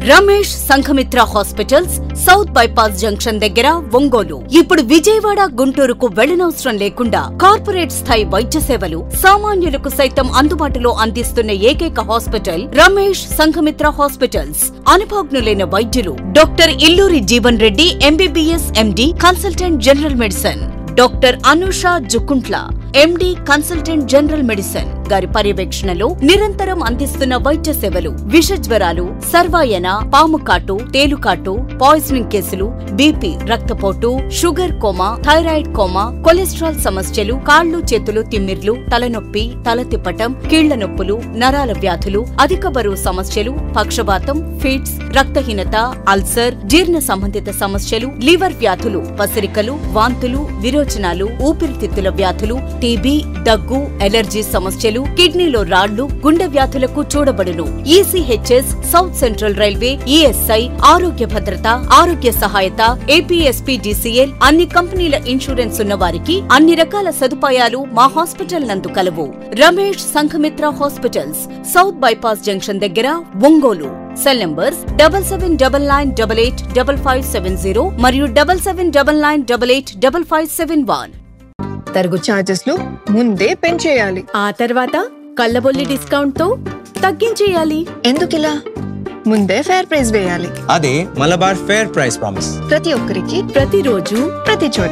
Ramesh Sanghamitra hospitals south bypass junction దగ్గర ఒంగోలు ఇప్పుడు విజయవాడ గుంటూరుకు వెళ్లనవసరం లేకుండా కార్పొరేట్ స్థాయి వైద్య సేవలు సామాన్యులకు సైతం అందుబాటులో అందిస్తున్న ఏకైక హాస్పిటల్ రమేష్ సంఘమిత్ర హాస్పిటల్స్ అనుభవజ్ఞులైన వైద్యులు doctor Illuri Jeevan Reddy MBBS MD consultant general medicine doctor Anusha Jukuntla MD consultant general medicine గారి పర్యవేక్షణలో నిరంతరం అందిస్తున్న వైద్య సేవలు విష జ్వరాలు సర్వాయన పాము కాటు తేలుకాటు పాయిజనింగ్ కేసులు బీపీ రక్తపోటు sugar coma thyroid coma cholesterol సమస్యలు కాళ్లు చేతులు తిమ్మిర్లు తలనొప్పి తల తిప్పటం కీళ్ల నొప్పులు నరాల వ్యాధులు అధిక బరువు సమస్యలు పక్షవాతం ఫిట్స్ రక్తహీనత అల్సర్ జీర్ణ సంబంధిత సమస్యలు లివర్ వ్యాధులు పసిరికలు వాంతులు విరోచనాలు ఊపిరితిత్తుల వ్యాధులు టీబీ దగ్గు ఎలర్జీ సమస్యలు కిడ్నీలో రాళ్లు గుండె వ్యాధులకు చూడబడును ECHS south central railway ESI ఆరోగ్య భద్రత ఆరోగ్య సహాయత ఏపీఎస్పీడీసీఎల్ అన్ని కంపెనీల ఇన్సూరెన్స్ ఉన్న వారికి అన్ని రకాల సదుపాయాలు మా హాస్పిటల్ నందు కలవు Ramesh Sanghamitra hospitals south bypass junction దగ్గర Ongole cell numbers double seven double nine double eight double five seven zero మరియు double seven double nine double eight double five seven one తరుగు ఛార్జెస్లు ముందే పెంచేయాలి ఆ తర్వాత కళ్ళబొల్లి డిస్కౌంట్ తో తగ్గించేయాలి ఎందుకిలా ముందే ఫేర్ ప్రైస్ వేయాలి అదే మలబార్ ఫేర్ ప్రైస్ ప్రామిస్ ప్రతి ఒక్కరికి ప్రతిరోజు ప్రతి చోట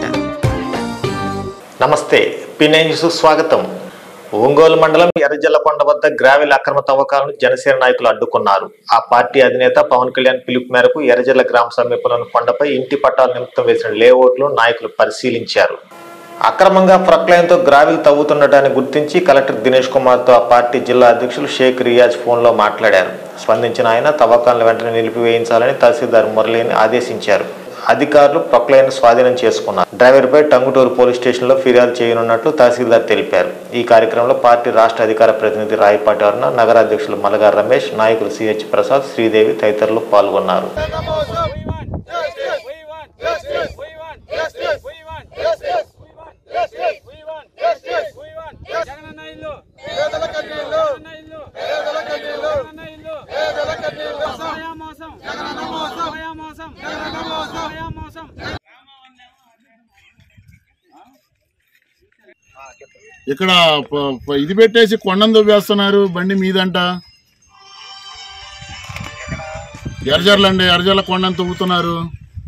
నమస్తే పినే న్యూస్ స్వాగతం ఒంగోలు మండలం ఎర్రజల్లకొండ వద్ద గ్రావెల్ అక్రమ తవ్వకాలను జనసేన నాయకులు అడ్డుకున్నారు ఆ పార్టీ అధినేత పవన్ కళ్యాణ్ పిలుపు మేరకు ఎర్రజల్ల గ్రామ సమీపంలోని కొండపై ఇంటి పట్టాల నిమిత్తం వేసిన లేఅవుట్లు నాయకులు పరిశీలించారు అక్రమంగా ప్రక్లయంతో గ్రావిల్ తవ్వుతుండటాన్ని గుర్తించి కలెక్టర్ దినేష్ కుమార్తో ఆ పార్టీ జిల్లా అధ్యక్షులు షేక్ రియాజ్ ఫోన్లో మాట్లాడారు స్పందించిన ఆయన తవ్వకాలను వెంటనే నిలిపివేయించాలని తహసీల్దార్ మురళిని ఆదేశించారు అధికారులు ప్రొక్లైన్ స్వాధీనం చేసుకున్నారు డ్రైవర్పై టంగుటూరు పోలీస్ స్టేషన్లో ఫిర్యాదు చేయనున్నట్లు తహసీల్దార్ తెలిపారు ఈ కార్యక్రమంలో పార్టీ రాష్ట్ర అధికార ప్రతినిధి రాయపాటి అరుణ నగర అధ్యక్షులు మలగార్ రమేష్ నాయకులు సిహెచ్ ప్రసాద్ శ్రీదేవి తదితరులు పాల్గొన్నారు ఇక్కడ ప- ప- ఇది పెట్టేసి కొండను దొబ్బేస్తున్నారు బండి మీదంట ఎర్రజర్లు అండి ఎర్రజర్ల కొండను తవ్వుతున్నారు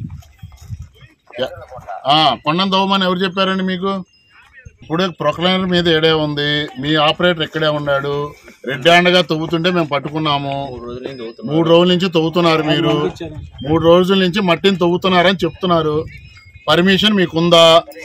ఎ- ఆ, కొండను తవ్వమని ఎవరు చెప్పారండి మీకు ఇప్పుడే ప్రొక్లైనర్ మీద ఏడే ఉంది మీ ఆపరేటర్ ఇక్కడే ఉన్నాడు రెడ్ హ్యాండ్ గా తవ్వుతుంటే మేము పట్టుకున్నాము మూడు రోజుల నుంచి తవ్వుతున్నారు మీరు మూడు రోజుల నుంచి మట్టిని తవ్వుతున్నారని చెప్తున్నారు పర్మిషన్ మీకుందా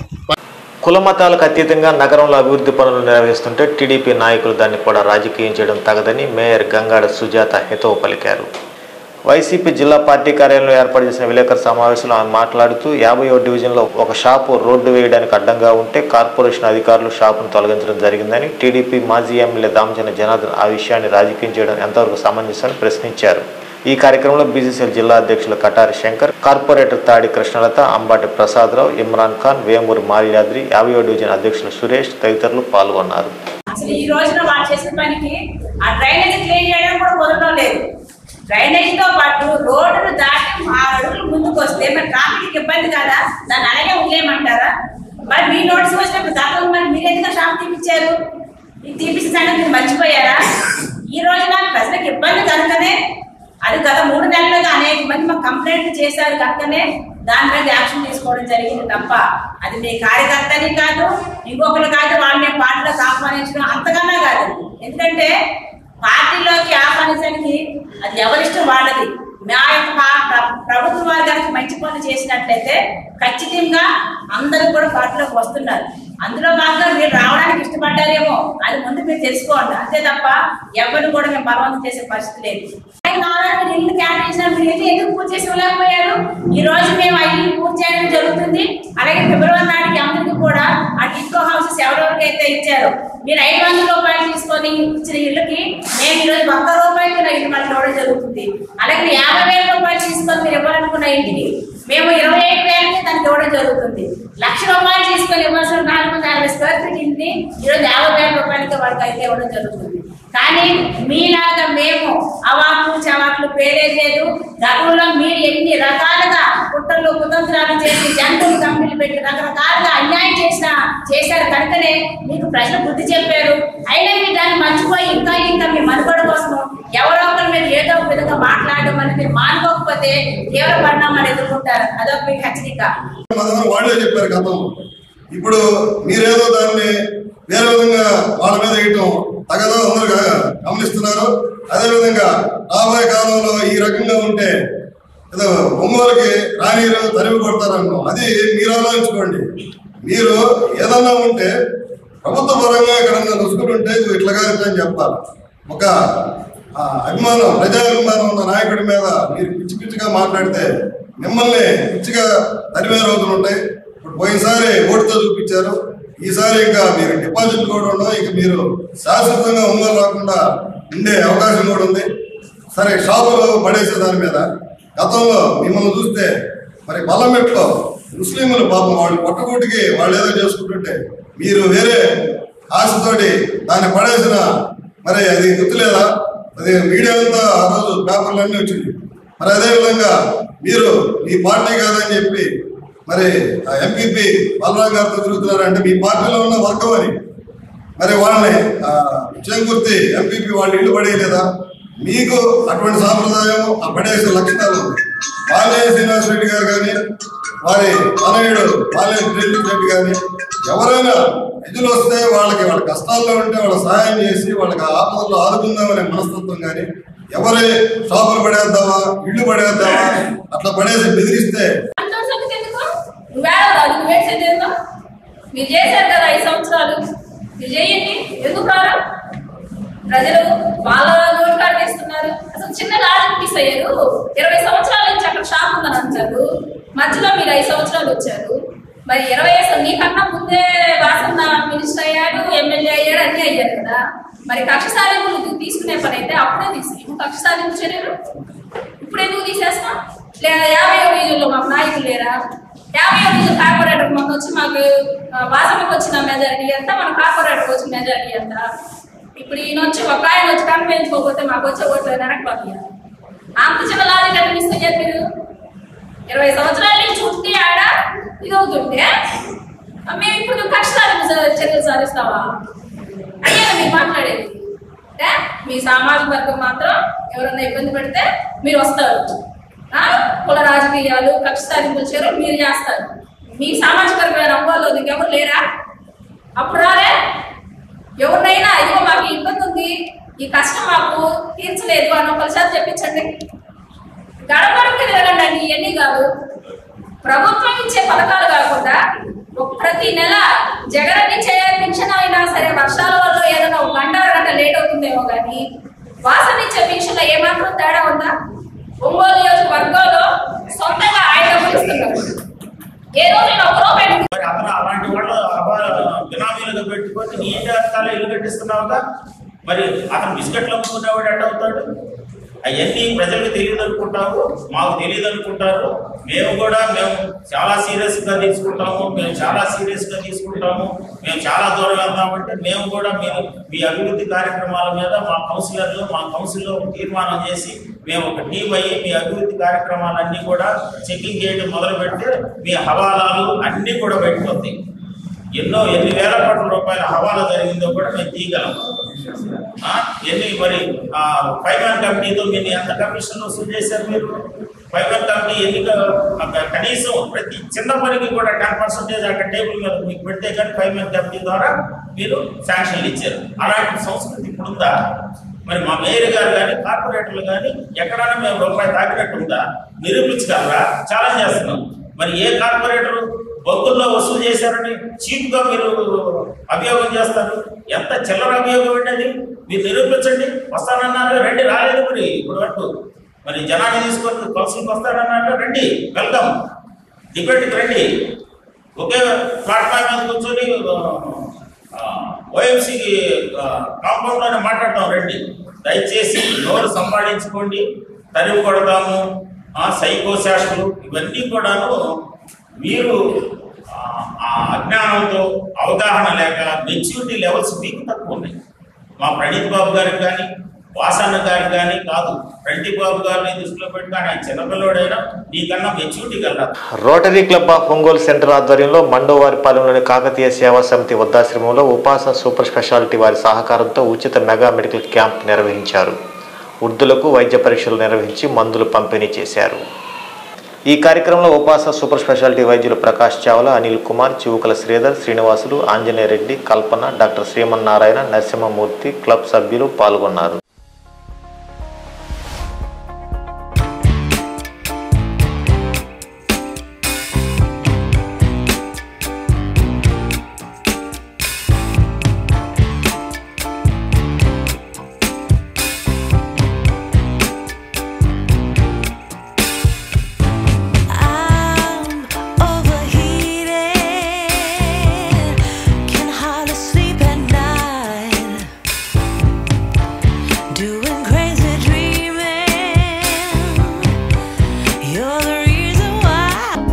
కుల మతాలకు అతీతంగా నగరంలో అభివృద్ధి పనులు నిర్వహిస్తుంటే టీడీపీ నాయకులు దాన్ని కూడా రాజకీయం చేయడం తగదని మేయర్ గంగాడ సుజాత హితవు పలికారు వైసీపీ జిల్లా పార్టీ కార్యాలయంలో ఏర్పాటు చేసిన విలేకరుల సమావేశంలో ఆమె మాట్లాడుతూ యాభైవ డివిజన్లో ఒక షాపు రోడ్డు వేయడానికి అడ్డంగా ఉంటే కార్పొరేషన్ అధికారులు షాపును తొలగించడం జరిగిందని టీడీపీ మాజీ ఎమ్మెల్యే దామచంద్ర జనార్దన్ ఆ విషయాన్ని రాజకీయం చేయడం ఎంతవరకు సమంజసమని ప్రశ్నించారు ఈ కార్యక్రమంలో బీసీసీఎల్ జిల్లా అధ్యక్షులు కటారి శంకర్ కార్పొరేటర్ తాడి కృష్ణలత అంబాటి ప్రసాదరావు ఇమ్రాన్ ఖాన్ వేమూరి మాల్యాద్రి యాభైవ డివిజన్ అధ్యక్షులు సురేష్ తదితరులు పాల్గొన్నారు అసలు ఈ రోజున వాళ్ళు చేసిన పనికి ఆ డ్రైనేజ్ క్లీన్ చేయడం కూడా కుదరడం లేదు డ్రైనేజ్ తో పాటు రోడ్డును దాటి ఆ అడుగులు ముందుకు వస్తే మరి ట్రాఫిక్ ఇబ్బంది కదా దాన్ని అలాగే వదిలేయమంటారా మరి మీ నోటీస్ వచ్చినప్పుడు గతంలో మరి మీరు ఎందుకు షాప్ తీపిచ్చారు ఇది తీపించిన సంగతి మీరు మర్చిపోయారా ఈ రోజున ప్రజలకు ఇబ్బంది కనుకనే అది గత మూడు నెలలుగా అనేక మంది మాకు కంప్లైంట్ చేశారు కనుకనే దాని మీద యాక్షన్ తీసుకోవడం జరిగింది తప్ప అది మీ కార్యకర్తని కాదు ఇంకొకరు కాదు వాళ్ళని పార్టీలోకి ఆహ్వానించడం అంతకన్నా కాదు ఎందుకంటే పార్టీలోకి ఆహ్వానించడానికి అది ఎవరిష్టం వాళ్ళది మా యొక్క పా- ప్ర- ప్రభుత్వం వారు కనుక మంచి పనులు చేసినట్లయితే ఖచ్చితంగా అందరూ కూడా పార్టీలోకి వస్తున్నారు అందులో భాగంగా మీరు రావడానికి ఇష్టపడ్డారేమో అది ముందు మీరు తెలుసుకోండి అంతే తప్ప ఎవరిని కూడా మేము బలవంతం చేసే పరిస్థితి లేదు కావాలని మీరు ఇల్లు కేటాయించిన మీరు ఇల్లు ఎందుకు పూర్తి చేసి ఇవ్వలేకపోయారు ఈ రోజు మేము ఆ ఇల్లు పూర్తి చేయడం జరుగుతుంది అలాగే ఫిబ్రవరి నాటికి అందరికీ కూడా ఆ టిక్కో హౌసెస్ ఎవరెవరికైతే ఇచ్చారో మీరు ఐదు వందల రూపాయలు తీసుకొని ఇచ్చిన ఇళ్ళకి మేము ఈ రోజు ఒక్క రూపాయలకి నా ఇల్లు మనకి ఇవ్వడం జరుగుతుంది అలాగే యాభై వేల రూపాయలు తీసుకొని మీరు ఇవ్వాలనుకున్న ఇంటికి మేము ఇరవై ఐదు వేలకి దానికి ఇవ్వడం జరుగుతుంది లక్ష రూపాయలు తీసుకొని ఇవ్వాల్సిన నాలుగు వందల యాభై స్క్వేర్ ఫీట్ ఇంటిని ని ఈరోజు యాభై వేల రూపాయలకి వాళ్ళకి అయితే ఇవ్వడం జరుగుతుంది కానీ మీలాగా మేము అవాకులు చవాకులు పేరేయలేదు గతంలో మీరు ఎన్ని రకాలుగా కుట్రలు కుతంత్రాలు చేసి జంతువులు కంపెనీలు పెట్టి రకరకాలుగా అన్యాయం చేసిన చేశారు కనుకనే మీకు ప్రజలు బుద్ధి చెప్పారు అయినా మీరు దాన్ని మర్చిపోయి ఇంకా ఇంకా మీ మనుగడ కోసం ఎవరో ఒకరి మీద ఏదో ఒక విధంగా మాట్లాడడం అనేది మానుకోకపోతే తీవ్ర పరిణామాలు ఎదుర్కొంటారు అదొక మీకు హెచ్చరిక మనందరం వాళ్ళే చెప్పారు గతంలో ఇప్పుడు మీరేదో దాన్ని వేరే విధంగా వాళ్ళ మీద వేయటం తగదో అందరూ గా- గమనిస్తున్నారు అదే విధంగా రాబోయే కాలంలో ఈ రకంగా ఉంటే ఏదో ఒంగోలుకి రానీరు తరిమి కొడతారన్నాం అది మీరు ఆలోచించుకోండి మీరు ఏదన్నా ఉంటే ప్రభుత్వ పరంగా ఎక్కడన్నా రుసుకుంటుంటే ఇది ఇట్లా కాదు అని చెప్పాలి ఒక ఆ, అభిమానం ప్రజాభిమానం ఉన్న నాయకుడి మీద మీరు పిచ్చి పిచ్చిగా మాట్లాడితే మిమ్మల్ని పిచ్చిగా తరిమే రోజులు ఉంటాయి ఇప్పుడు పోయినసారి ఓటుతో చూపించారు ఈసారి ఇంకా మీరు డిపాజిట్ కూడా ఉండవు ఇక మీరు శాశ్వతంగా ఒంగోలు రాకుండా ఉండే అవకాశం కూడా ఉంది సరే షాపులు పడేసే దాని మీద గతంలో మిమ్మల్ని చూస్తే మరి బల్లమెట్లో ముస్లింలు పాపం వాళ్ళు పొట్టకూటికి వాళ్ళు ఏదో చేసుకుంటుంటే మీరు వేరే ఆశతోటి దాన్ని పడేసిన మరి అది గుర్తులేదా అది మీడియా అంతా ఆ రోజు పేపర్లన్నీ వచ్చింది మరి అదే విధంగా మీరు మీ పార్టీ కాదని చెప్పి మరి ఆ ఎంపీపీ బలరాం గారితో తిరుగుతున్నారంటే మీ పార్టీలో ఉన్న వర్గం అని మరి వాళ్ళని ఆ, చేకూర్తి ఎంపీపీ వాళ్ళు ఇల్లు పడేయలేదా మీకు అటువంటి సాంప్రదాయం ఆ పడేసే లక్షణాలు ఉంది బాలయ్య శ్రీనివాస్ రెడ్డి గారు కానీ వారి తనయుడు బాలయ్య శ్రీనివాస్ రెడ్డి కానీ ఎవరైనా నిధులు వస్తే వాళ్ళకి వాళ్ళ కష్టాల్లో ఉంటే వాళ్ళ సహాయం చేసి వాళ్ళకి ఆపదలో ఆదుకుందామనే మనస్తత్వం కానీ ఎవరి షాపులు పడేద్దామా ఇల్లు పడేద్దామా అట్లా పడేసి బెదిరిస్తే అంతవరకు సంగతి ఎందుకు? నువ్వేడ రాదు నువ్వేసేది ఏందో మీరు చేశారు కదా ఐదు సంవత్సరాలు మీరు చేయండి ఎందుకు రారు ప్రజలు వాళ్ళ నోటి కాడ తీస్తున్నారు అసలు చిన్న లాజిక్ మిస్ అయ్యారు ఇరవై సంవత్సరాల నుంచి అక్కడ షాప్ ఉందని అంటారు మధ్యలో మీరు ఐదు సంవత్సరాలు వచ్చారు మరి ఇరవై ఐదు నీకన్నా ముందే వాసన మినిస్టర్ అయ్యాడు ఎమ్మెల్యే అయ్యాడు అన్ని అయ్యారు కదా మరి కక్ష సాధింపులు తీసుకునే పని అయితే అప్పుడే తీసి కక్ష సాధింపు చర్యలు ఇప్పుడు ఎందుకు తీసేస్తాం లేదా యాభై డివిజన్లో మాకు నాయకులు లేరా యాభై డివిజన్ కార్పొరేటర్ మాకు వచ్చి మాకు ఆ, వాసనకు వచ్చిన మెజారిటీ ఎంత మన కార్పొరేటర్కి వచ్చిన మెజారిటీ ఎంత ఇప్పుడు ఈయన వచ్చి ఒక ఆయన వచ్చి కనిపించుకోకపోతే మాకు వచ్చే ఓట్లు వెనక్కి పంపించాలి అంత చిన్న లాజిక్ అనిపిస్తే మీరు ఇరవై సంవత్సరాల నుంచి చుట్టి ఆడ ఇది అవుతుంటే ఆ, మేము ఇప్పుడు కష్టాలు చర్యలు సాధిస్తావా అయ్యా మీరు మాట్లాడేది అంటే మీ సామాజిక వర్గం మాత్రం ఎవరన్నా ఇబ్బంది పెడితే మీరు వస్తారు ఆ? కుల రాజకీయాలు కక్ష సాధింపుల చర్యలు మీరు చేస్తారు మీ సామాజిక వర్గమైన ఒంగోలు ఎవరు లేరా అప్పుడు రారే ఎవరినైనా ఇదిగో మాకు ఈ ఇబ్బంది ఉంది ఈ కష్టం మాకు తీర్చలేదు అని ఒకసారి చెప్పించండి గడపడికి తిరగండి అండి ఇవన్నీ కాదు ప్రభుత్వం ఇచ్చే పథకాలు కాకుండా ఒక ప్రతి నెల జగన్ ఇచ్చే పింఛన్ అయినా సరే వర్షాల వల్ల ఏదైనా ఒక గంట గంట లేట్ అవుతుందేమో కానీ వాసన ఇచ్చే పింఛన్ లో ఏమాత్రం తేడా ఉందా ఒంగోలు నియోజకవర్గంలో సొంతంగా ఆయన డబ్బులు ఇస్తున్నారు ఏ రోజైనా ఒక రూపాయి మరి అతను అలాంటి వాళ్ళు అబా- బినామీలుగా పెట్టుకొని నీ ఏం చేస్తాలో ఇల్లు కట్టిస్తున్నావుగా మరి అతను బిస్కెట్లు అమ్ముకునేవాడు ఎట్ట అవుతాడు అవన్నీ ప్రజలకు తెలియదు అనుకుంటాము మాకు తెలియదు అనుకుంటారు మేము కూడా మేము చాలా సీరియస్ గా తీసుకుంటాము మేము చాలా సీరియస్ గా తీసుకుంటాము మేము చాలా దూరం వెళ్తామంటే మేము కూడా మీరు మీ అభివృద్ధి కార్యక్రమాల మీద మా కౌన్సిలర్లు మా కౌన్సిల్లో తీర్మానం చేసి మేము ఒక టీం అయ్యి మీ అభివృద్ధి కార్యక్రమాలన్నీ కూడా చెకింగ్ చేయడం మొదలు పెడితే మీ హవాలాలు అన్నీ కూడా పెట్టుకుంది ఎన్నో ఎన్ని వేల కోట్ల రూపాయల హవాలా జరిగిందో కూడా మేము తీయగలం ఆ, ఎన్ని మరి ఆ, ఫైనాన్స్ కమిటీతో మీరు ఎంత కమిషన్ వసూలు చేశారు మీరు ఫైనాన్స్ కమిటీ ఎన్నిక ఆ, కనీసం ప్రతి చిన్న పనికి కూడా టెన్ పర్సెంటేజ్ అక్కడ టేబుల్ మీద మీకు పెడితే కానీ ఫైనాన్స్ కమిటీ ద్వారా మీరు శాంక్షన్లు ఇచ్చారు అలాంటి సంస్కృతి ఇప్పుడు ఉందా మరి మా మేయర్ గారు కానీ కార్పొరేటర్లు కానీ ఎక్కడైనా మేము రూపాయి తాకినట్టు ఉందా నిరూపించగలరా ఛాలెంజ్ చేస్తున్నాం మరి ఏ కార్పొరేటర్ బొగ్గుల్లో వసూలు చేశారని చీప్ గా మీరు అభియోగం చేస్తారు ఎంత చిల్లర అభియోగం అండి అది మీరు నిరూపించండి వస్తానన్నారు రండి రాలేదు మరి ఇప్పటి వరకు మరి జనాన్ని తీసుకొని కౌన్సిల్కి వస్తానన్నారు రండి వెల్కమ్ డిబేట్కి రండి ఒకే ప్లాట్ఫామ్ మీద కూర్చొని ఓఎంసీకి కాంపౌండ్లోనే మాట్లాడతాం రండి దయచేసి నోరు సంపాదించుకోండి తరివి కొడతాము ఆ సైకో శాస్త్రులు ఇవన్నీ కూడాను మీరు ఆ, ఆ అజ్ఞానంతో అవగాహన లేక మెచ్యూరిటీ లెవెల్స్ మీకు తక్కువ ఉన్నాయి మా ప్రణీత్ బాబు గారికి కానీ వాసన్న గారికి కానీ కాదు ప్రణీత్ బాబు గారిని దృష్టిలో పెట్టుకొని ఆయన చిన్నపిల్లడైనా నీకన్నా మెచ్యూరిటీ కలరా Rotary club of Ongole centre ఆధ్వర్యంలో మండోవారిపాలెంలోని కాకతీయ సేవా సమితి వృద్ధాశ్రమంలో ఉపాసన సూపర్ స్పెషాలిటీ వారి సహకారంతో ఉచిత మెగా మెడికల్ క్యాంప్ నిర్వహించారు వృద్ధులకు వైద్య పరీక్షలు నిర్వహించి మందులు పంపిణీ చేశారు ఈ కార్యక్రమంలో ఉపాసన సూపర్ స్పెషాలిటీ వైద్యులు ప్రకాష్ చావలా అనిల్ కుమార్ చివుకల శ్రీధర్ శ్రీనివాసులు ఆంజనేయ రెడ్డి కల్పన డాక్టర్ శ్రీమన్నారాయణ నరసింహమూర్తి క్లబ్ సభ్యులు పాల్గొన్నారు I'm overheated, can hardly sleep at night, doing crazy dreaming. You're the reason why.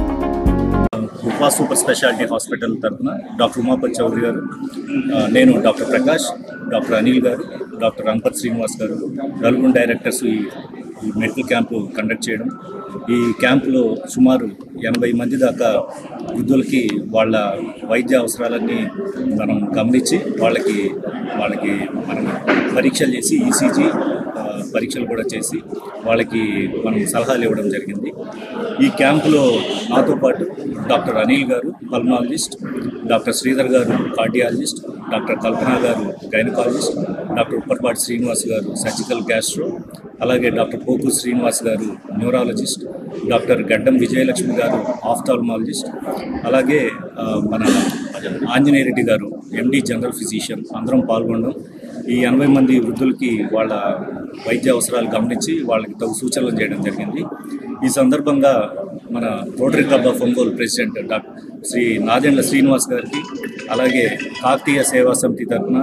ఉపా సూపర్ స్పెషాలిటీ హాస్పిటల్ తరఫున డాక్టర్ ఉమాపతి చౌదరి గారు ఆ, నేను డాక్టర్ ప్రకాష్ డాక్టర్ అనిల్ గారు డాక్టర్ రంపత్ శ్రీనివాస్ గారు నలుగురు డైరెక్టర్స్ ఈ ఈ మెడికల్ క్యాంపు కండక్ట్ చేయడం ఈ క్యాంపులో సుమారు ఎనభై మంది దాకా వృద్ధులకి వాళ్ళ వైద్య అవసరాలన్నీ మనం గమనించి వాళ్ళకి వాళ్ళకి మనం పరీక్షలు చేసి ఈసీజీ పరీక్షలు కూడా చేసి వాళ్ళకి మనం సలహాలు ఇవ్వడం జరిగింది ఈ క్యాంపులో నాతో పాటు డాక్టర్ అనిల్ గారు పల్మాలజిస్ట్ డాక్టర్ శ్రీధర్ గారు కార్డియాలజిస్ట్ డాక్టర్ కల్పన గారు గైనకాలజిస్ట్ డాక్టర్ ఉప్పర్పాటి శ్రీనివాస్ గారు సర్జికల్ గ్యాస్ట్రో అలాగే డాక్టర్ పోకు శ్రీనివాస్ గారు న్యూరాలజిస్ట్ డాక్టర్ గడ్డం విజయలక్ష్మి గారు ఆఫ్థాల్మాలజిస్ట్ అలాగే ఆ, మన ఆంజనేయ రెడ్డి గారు ఎండి జనరల్ ఫిజిషియన్ అందరం పాల్గొనడం ఈ ఎనభై మంది వృద్ధులకి వాళ్ళ వైద్య అవసరాలు గమనించి వాళ్ళకి తగు సూచనలు చేయడం జరిగింది ఈ సందర్భంగా మన Rotary club of Ongole president doctor Shri Nadendla Srinivas గారికి అలాగే కాకతీయ సేవా సమితి తరఫున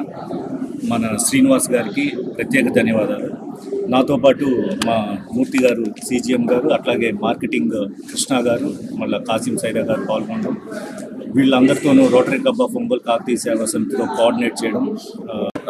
మన శ్రీనివాస్ గారికి ప్రత్యేక ధన్యవాదాలు నాతో పాటు మా మూర్తి గారు సిజిఎం గారు అట్లాగే మార్కెటింగ్ కృష్ణ గారు మళ్ళీ కాసిం సైరా గారు పాల్గొనడం వీళ్ళందరితోనూ Rotary club of Ongole Kakatiya Seva సమితితో కోఆర్డినేట్ చేయడం ఆ, ఆ,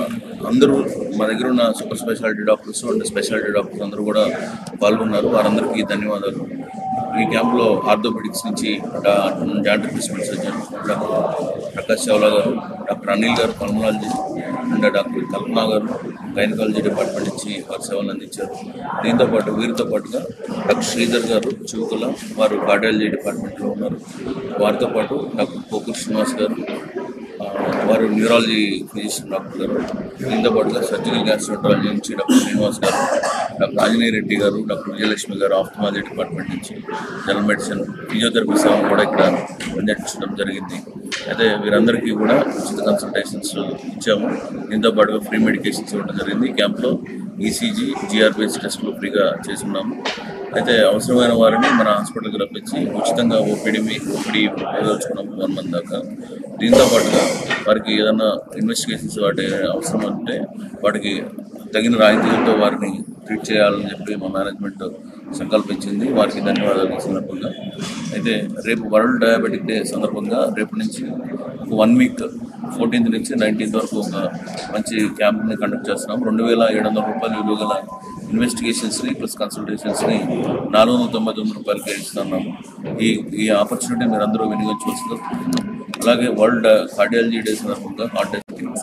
అందరూ మా దగ్గర ఉన్న super speciality doctors and speciality doctors అందరూ కూడా పాల్గొన్నారు వారందరికీ ధన్యవాదాలు ఈ క్యాంప్లో ఆర్థోపెడిక్స్ నుంచి joint replacement surgeon doctor Prakash Chawla గారు డాక్టర్ అనిల్ గారు పల్మనాలజీ అండ్ డాక్టర్ కల్పన గారు గైనకాలజీ డిపార్ట్మెంట్ నుంచి వారి సేవలు అందించారు దీంతో పాటు వీరితో పాటుగా డాక్టర్ శ్రీధర్ గారు చివుకుల వారు కార్డియాలజీ డిపార్ట్మెంట్లో ఉన్నారు వారితో పాటు డాక్టర్ పోకు శ్రీనివాస్ గారు ఆ, వారు న్యూరాలజీ ఫిజిషియన్ డాక్టర్ గారు దీంతో పాటుగా సర్జికల్ గ్యాస్ట్రోంటాలజీ నుంచి డాక్టర్ శ్రీనివాస్ గారు డాక్టర్ ఆంజనేయ రెడ్డి గారు డాక్టర్ విజయలక్ష్మి గారు ఆఫ్థమాలజీ డిపార్ట్మెంట్ నుంచి జనరల్ మెడిసిన్ ఫిజియోథెరపీ సేవలు కూడా ఇక్కడ అందించడం జరిగింది అయితే వీరందరికీ కూడా ఉచిత కన్సల్టేషన్స్ ఇచ్చాము దీంతో పాటుగా ఫ్రీ మెడికేషన్స్ ఇవ్వడం జరిగింది ఈ క్యాంప్లో ఈసీజీ జిఆర్పిఎస్ టెస్టులు ఫ్రీగా చేస్తున్నాము అయితే అవసరమైన వారిని మన హాస్పిటల్కి రప్పించి ఉచితంగా ఓపీడీ ఓపీడీ వేయించుకున్నాము వన్ మంత్ దాకా దీంతో పాటుగా వారికి ఏదైనా ఇన్వెస్టిగేషన్స్ వాటి అవసరం ఉంటే వాటికి తగిన రాయితీలతో వారిని ట్రీట్ చేయాలని చెప్పి మా మేనేజ్మెంట్ సంకల్పించింది వారికి ధన్యవాదాలు ఈ సందర్భంగా అయితే రేపు వరల్డ్ డయాబెటిక్ డే సందర్భంగా రేపు నుంచి ఒక వన్ వీక్ ఫోర్టీన్త్ నుంచి నైన్టీన్త్ వరకు ఒక మంచి క్యాంప్ని కండక్ట్ చేస్తున్నాం రెండు వేల ఏడు వందల రూపాయలు విలువ గల ఇన్వెస్టిగేషన్స్ని ప్లస్ కన్సల్టేషన్స్ని నాలుగు వందల తొంభై తొమ్మిది రూపాయలకి ఇస్తున్నాము ఈ ఈ ఆపర్చునిటీ మీరు అందరూ వినియోగించవలసిందిగా కోరుతున్నాం. అలాగే వరల్డ్ కార్డియాలజీ డే సందర్భంగా heart test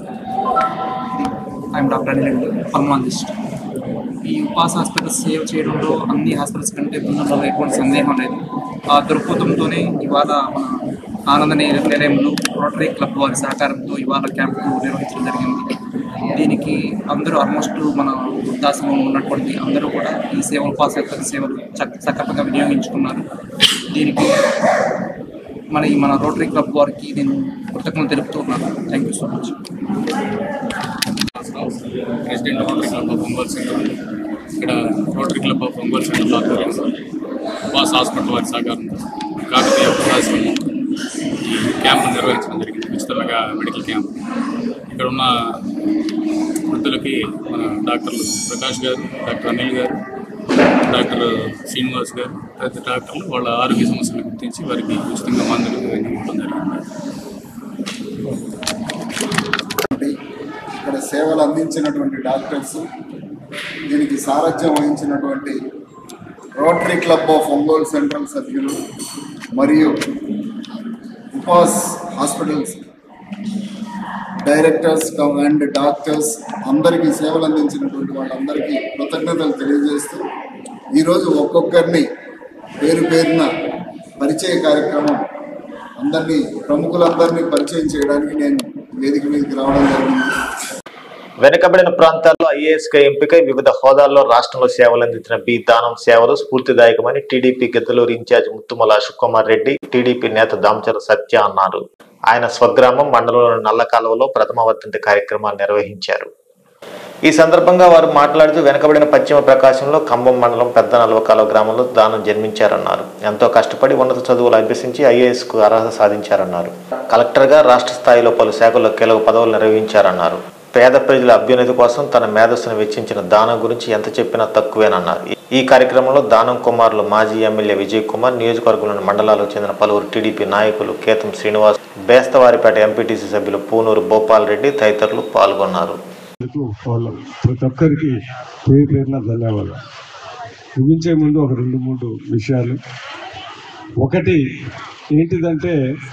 I'm doctor Anil pulmonologist ఈ ఉపాస హాస్పిటల్ సేవ్ చేయడంలో అన్ని హాస్పిటల్స్ కంటే బృందంలో ఎటువంటి సందేహం లేదు ఆ దృక్పథంతోనే ఇవాళ మన ఆనంద ని- నిలయంలో రోటరీ క్లబ్ వారి సహకారంతో ఇవాళ క్యాంపు నిర్వహించడం జరిగింది దీనికి అందరూ ఆల్మోస్ట్ మన వృద్ధాశ్రమంలో ఉన్నటువంటి అందరూ కూడా ఈ సేవ ఉపాస యొక్క సేవలు చక్క సక్రమంగా వినియోగించుకున్నారు దీనికి మన ఈ మన రోటరీ క్లబ్ వారికి నేను కృతజ్ఞతలు తెలుపుతున్నాను thank you so much president of Ongole centre ఇక్కడ rotary club of Ongole centre ఆధ్వర్యంలో ఉపాస్ హాస్పిటల్ వారి సహకారంతో కాకతీయ వృద్ధాశ్రమం ఈ క్యాంపు నిర్వహించడం జరిగింది ఉచితంగా మెడికల్ క్యాంప్ ఇక్కడ ఉన్న వృద్ధులకి మన డాక్టర్లు ప్రకాష్ గారు డాక్టర్ అనిల్ గారు డాక్టర్ శ్రీనివాస్ గారు పెద్ద డాక్టర్లు వాళ్ళ ఆరోగ్య సమస్యలు గుర్తించి వారికి ఉచితంగా మందులు ఇవన్నీ ఇవ్వడం జరిగింది ఇక్కడ సేవలు అందించినటువంటి డాక్టర్స్ దీనికి సారథ్యం వహించినటువంటి rotary club of Ongole central సభ్యులు మరియు Upas hospitals directors and doctors అందరికీ సేవలు అందించినటువంటి వాళ్ళందరికీ కృతజ్ఞతలు తెలియజేస్తూ ఈరోజు ఒక్కొక్కరిని పేరు పేరున పరిచయ కార్యక్రమం అందరినీ ప్రముఖులందరినీ పరిచయం చేయడానికి నేను వేదిక మీదకి రావడం జరిగింది వెనుకబడిన ప్రాంతాల్లో ఐఏఎస్ గా ఎంపికై వివిధ హోదాల్లో రాష్ట్రంలో సేవలు అందించిన బి దానం సేవలు స్ఫూర్తిదాయకమని TDP Giddalur incharge Muthumula Ashok Kumar Reddy TDP నేత దామచర సత్య అన్నారు ఆయన స్వగ్రామం మండలంలోని నల్ల కాలువలో ప్రథమ వర్ధంతి కార్యక్రమాలు నిర్వహించారు ఈ సందర్భంగా వారు మాట్లాడుతూ వెనకబడిన పశ్చిమ ప్రకాశంలో ఖమ్మం మండలం పెద్ద నలవకాల గ్రామంలో దానం జన్మించారన్నారు ఎంతో కష్టపడి ఉన్నత చదువులు అభ్యసించి ఐఏఎస్ కు అర్హత సాధించారన్నారు కలెక్టర్గా రాష్ట్ర స్థాయిలో పలు శాఖల్లో కీలక పదవులు నిర్వహించారన్నారు పేద ప్రజల అభ్యున్నతి కోసం తన మేధస్సును వెచ్చించిన దానం గురించి ఎంత చెప్పినా తక్కువేనన్నారు ఈ కార్యక్రమంలో దానం కుమార్లు మాజీ ఎమ్మెల్యే విజయ్ కుమార్ నియోజకవర్గంలోని మండలాలకు చెందిన పలువురు టీడీపీ నాయకులు కేతం శ్రీనివాస్ బేస్తవారిపేట ఎంపీటీసీ సభ్యులు పూనూరు భూపాల్ రెడ్డి తదితరులు పాల్గొన్నారు వాళ్ళ ప్రతి ఒక్కరికి పేరు పేరున ధన్యవాదాలు ముగించే ముందు ఒక రెండు మూడు విషయాలు ఒకటి ఏంటిదంటే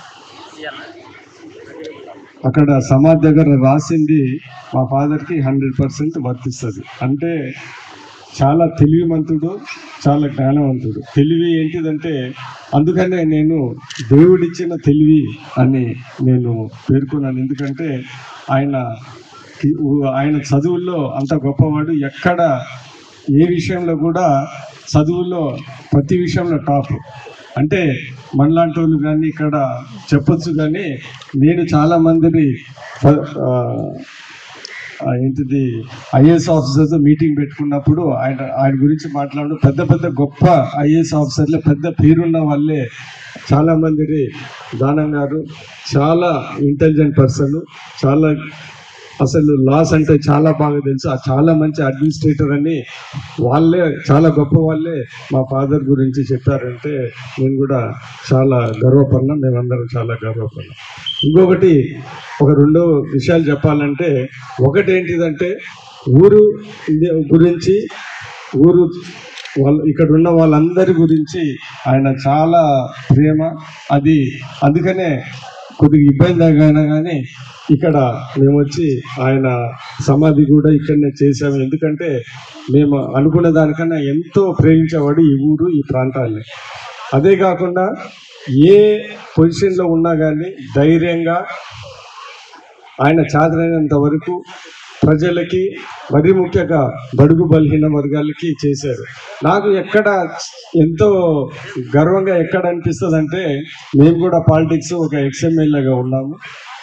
అక్కడ సమాజ్ దగ్గర రాసింది మా ఫాదర్కి హండ్రెడ్ పర్సెంట్ వర్తిస్తుంది అంటే చాలా తెలివిమంతుడు చాలా జ్ఞానవంతుడు తెలివి ఏంటిదంటే అందుకనే నేను దేవుడిచ్చిన తెలివి అని నేను పేర్కొన్నాను ఎందుకంటే ఆయన ఆయన చదువుల్లో అంత గొప్పవాడు ఎక్కడ ఏ విషయంలో కూడా చదువుల్లో ప్రతి విషయంలో టాప్ అంటే మనలాంటి వాళ్ళు కానీ ఇక్కడ చెప్పొచ్చు కానీ నేను చాలా మందిని ప- ఆ, ఆ, ఏంటిది ఐఏఎస్ ఆఫీసర్స్ మీటింగ్ పెట్టుకున్నప్పుడు ఆయన ఆయన గురించి మాట్లాడు పెద్ద పెద్ద గొప్ప ఐఏఎస్ ఆఫీసర్లే పెద్ద పేరున్న వాళ్ళే చాలా మందిని దానం గారు చాలా ఇంటెలిజెంట్ పర్సన్ చాలా అసలు లాస్ అంటే చాలా బాగా తెలుసు ఆ చాలా మంచి అడ్మినిస్ట్రేటర్ అని వాళ్ళే చాలా గొప్ప వాళ్ళే మా ఫాదర్ గురించి చెప్పారంటే నేను కూడా చాలా గర్వపడినా మేమందరం చాలా గర్వపడినాం ఇంకొకటి ఒక రెండో విషయాలు చెప్పాలంటే ఒకటి ఏంటిదంటే ఊరు ఇది గురించి ఊరు వాళ్ళ ఇక్కడ ఉన్న వాళ్ళందరి గురించి ఆయన చాలా ప్రేమ అది అందుకనే కొద్దిగా ఇబ్బంది అయినా కానీ ఇక్కడ మేము వచ్చి ఆయన సమాధి కూడా ఇక్కడనే చేసాము ఎందుకంటే మేము అనుకున్న దానికన్నా ఎంతో ప్రేమించేవాడు ఈ ఊరు ఈ ప్రాంతాన్ని అదే కాకుండా ఏ పొజిషన్లో ఉన్నా కానీ ధైర్యంగా ఆయన చాదరైనంత వరకు ప్రజలకి మరీ ముఖ్యంగా బడుగు బలహీన వర్గాలకి చేశారు నాకు ఎక్కడ ఎంతో గర్వంగా ఎక్కడ అనిపిస్తుంది అంటే మేము కూడా పాలిటిక్స్ ఒక ఎక్స్ఎమ్మెల్యేగా ఉన్నాము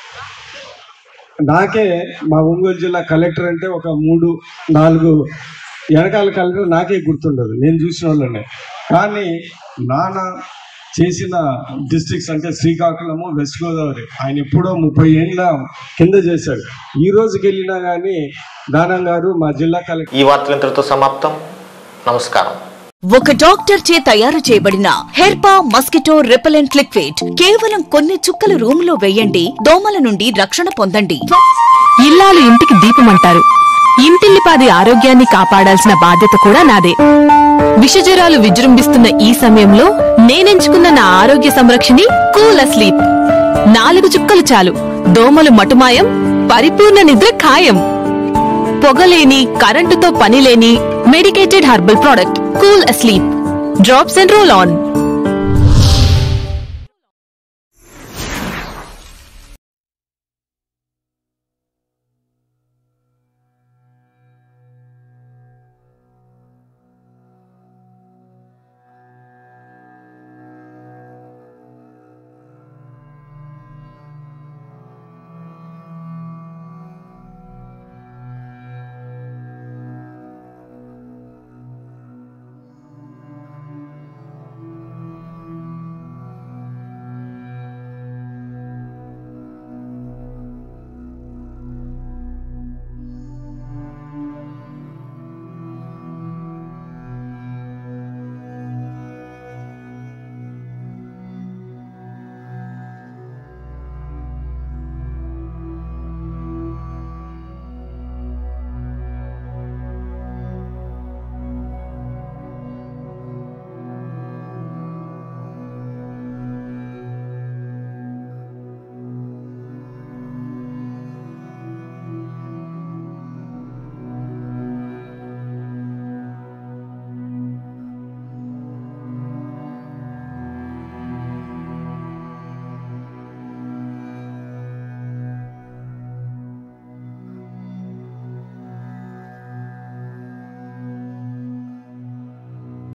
నాకే మా ఒంగోలు జిల్లా కలెక్టర్ అంటే ఒక మూడు నాలుగు వెనకాల కలెక్టర్ నాకే గుర్తుండదు నేను చూసిన వాళ్ళనే కానీ నాన్న చేసిన డిస్ట్రిక్ట్స్ అంటే శ్రీకాకుళము వెస్ట్ గోదావరి ఆయన ఎప్పుడో ముప్పై ఏళ్ళ కింద చేశాడు ఈ రోజుకి వెళ్ళినా కానీ దానం గారు మా జిల్లా కలెక్టర్ ఈ వార్తలు ఇంతటితో సమాప్తం నమస్కారం ఒక డాక్టర్ చే తయారు చేయబడిన హెర్పా మస్కిటో రిపెలెంట్ లిక్విడ్ కేవలం కొన్ని చుక్కలు రూమ్ లో వేయండి దోమల నుండి రక్షణ పొందండి ఇల్లాలు ఇంటికి దీపమంటారు ఇంటిల్లిపాది ఆరోగ్యాన్ని కాపాడాల్సిన బాధ్యత కూడా నాదే విషజ్వరాలు విజృంభిస్తున్న ఈ సమయంలో నేనెంచుకున్న నా ఆరోగ్య సంరక్షణి కూల్ అస్లీప్ నాలుగు చుక్కలు చాలు దోమలు మటుమాయం పరిపూర్ణ నిద్ర ఖాయం పొగలేని కరెంటుతో పనిలేని medicated herbal product cool asleep drops and roll on